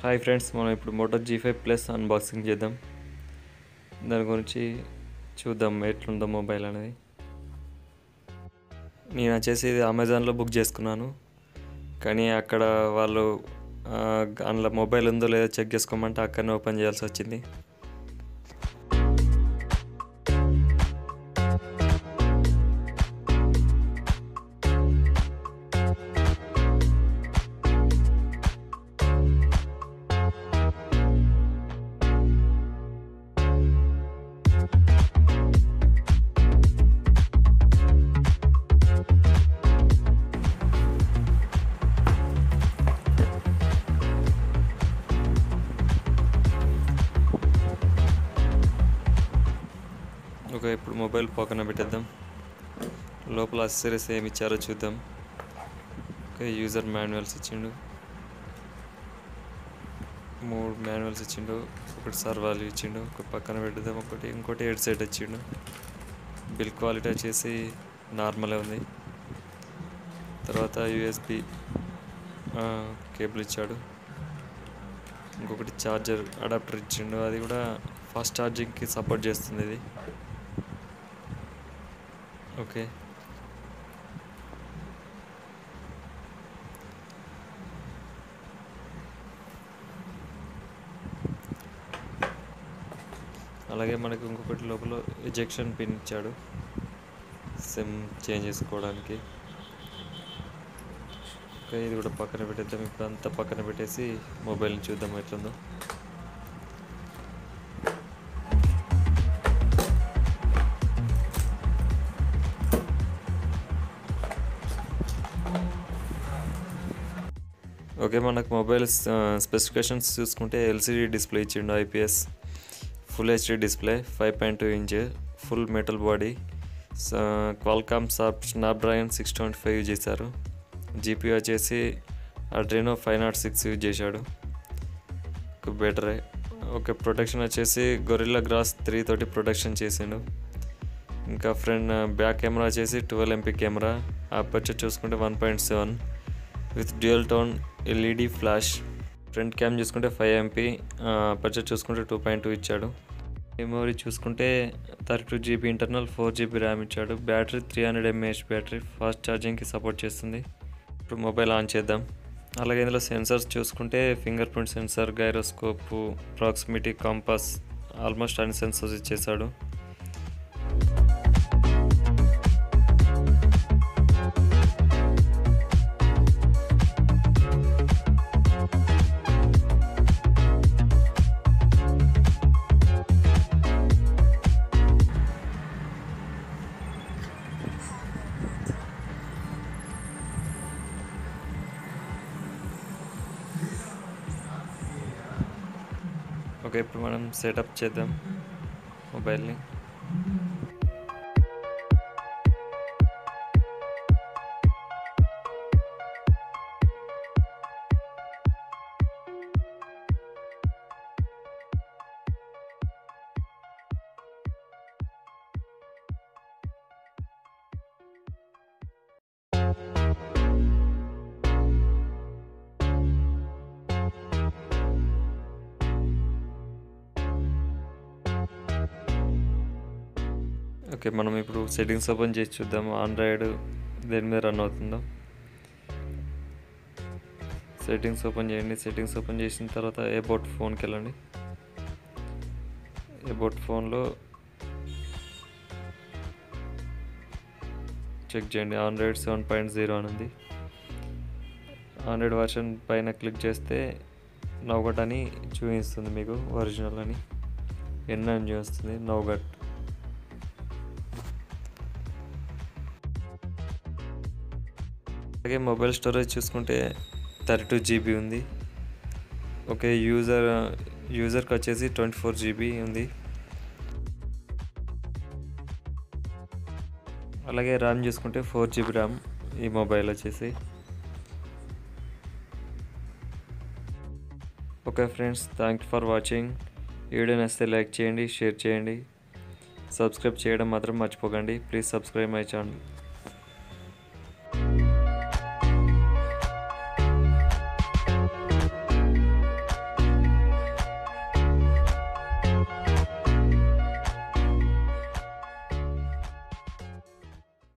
hi friends మనం ఇప్పుడు Moto G five plus unboxing చేద్దాం దాని గురించి చూద్దాం ఎట్లుందో మొబైల్ అనేది నేను వచ్చేసి ఇది అమెజాన్లో బుక్ చేసుకున్నాను కానీ అక్కడ వాళ్ళు ఆ, అందులో మొబైల్ ఉందో లేదో చెక్ చేసుకోమంటే అక్కడనే ఓపెన్ చేయాల్సి వచ్చింది ఓకే ఇప్పుడు మొబైల్ పక్కన పెట్టేద్దాం లోపల అసెసరీస్ ఏమి ఇచ్చారో చూద్దాం ఓకే యూజర్ మాన్యువల్స్ ఇచ్చిండు మూడు మాన్యువల్స్ ఇచ్చిండు ఒకటి సర్వాలు ఇచ్చిండు ఒక పక్కన పెట్టేద్దాం ఒకటి ఇంకోటి హెడ్ సెట్ ఇచ్చిండు బిల్ క్వాలిటీ వచ్చేసి నార్మలే ఉంది తర్వాత యూఎస్బి కేబుల్ ఇచ్చాడు ఇంకొకటి ఛార్జర్ అడాప్టర్ ఇచ్చిండు అది కూడా ఫాస్ట్ ఛార్జింగ్కి సపోర్ట్ చేస్తుంది ఇది ఓకే అలాగే మనకు ఇంకొకటి లోపల ఎజెక్షన్ పిన్ ఇచ్చాడు సిమ్ చేంజ్ చేసుకోవడానికి ఓకే ఇది కూడా పక్కన పెట్టేద్దాం ఇప్పుడు అంతా పక్కన పెట్టేసి మొబైల్ని చూద్దాం ఎట్లుందో ఓకే మనకు మొబైల్ స్పెసిఫికేషన్స్ చూసుకుంటే ఎల్సిడి డిస్ప్లే ఇచ్చిండు IPS full HD display five point two inch full metal body Qualcomm సాప్ Snapdragon six twenty five use చేశారు జీపీ వచ్చేసి Adreno five nought six use చేశాడు బెటరే ఓకే ప్రొటెక్షన్ వచ్చేసి గొరిల్లా గ్రాస్ త్రీ తోటి ప్రొటెక్షన్ చేసిండు ఇంకా ఫ్రంట్ బ్యాక్ కెమెరా వచ్చేసి ట్వెల్వ్ ఎంపీ కెమెరా అపర్చర్ చూసుకుంటే one point seven with dual tone LED flash front cam చూసుకుంటే ఫైవ్ ఎంపీ అపర్చర్ చూసుకుంటే టూ పాయింట్ టూ ఇచ్చాడు మెమొరీ చూసుకుంటే thirty two GB internal four GB RAM ఇచ్చాడు battery three hundred mAh battery fast ఛార్జింగ్కి support చేస్తుంది ఇప్పుడు mobile on చేద్దాం అలాగే ఇందులో సెన్సర్స్ చూసుకుంటే finger print sensor gyroscope proximity compass almost అన్ని సెన్సర్స్ ఇచ్చేసాడు ఓకే ఇప్పుడు మనం సెటప్ చేద్దాం మొబైల్ని ఓకే మనం ఇప్పుడు సెట్టింగ్స్ ఓపెన్ చేసి చూద్దాం ఆండ్రాయిడ్ దేని మీద రన్ అవుతుందో సెట్టింగ్స్ ఓపెన్ చేయండి సెట్టింగ్స్ ఓపెన్ చేసిన తర్వాత ఏబోట్ ఫోన్కి వెళ్ళండి ఏబోట్ ఫోన్లో చెక్ చేయండి ఆండ్రాయిడ్ సెవెన్ పాయింట్ జీరో అని ఉంది ఆండ్రాయిడ్ వర్షన్ పైన క్లిక్ చేస్తే నౌగట్ అని చూపిస్తుంది మీకు ఒరిజినల్ అని ఎన్ అని చూస్తుంది నౌగట్ అలాగే మొబైల్ స్టోరేజ్ చూసుకుంటే థర్టీ టూ జీబీ ఉంది ఓకే యూజర్ యూజర్కి వచ్చేసి ట్వంటీ ఫోర్ జీబీ ఉంది అలాగే ర్యామ్ చూసుకుంటే ఫోర్ జీబీ ర్యామ్ ఈ మొబైల్ వచ్చేసి okay friends thank you for watching ఈ వీడియో నచ్చితే లైక్ చేయండి షేర్ చేయండి సబ్స్క్రైబ్ చేయడం మాత్రం మర్చిపోకండి ప్లీజ్ సబ్స్క్రైబ్ మై ఛానల్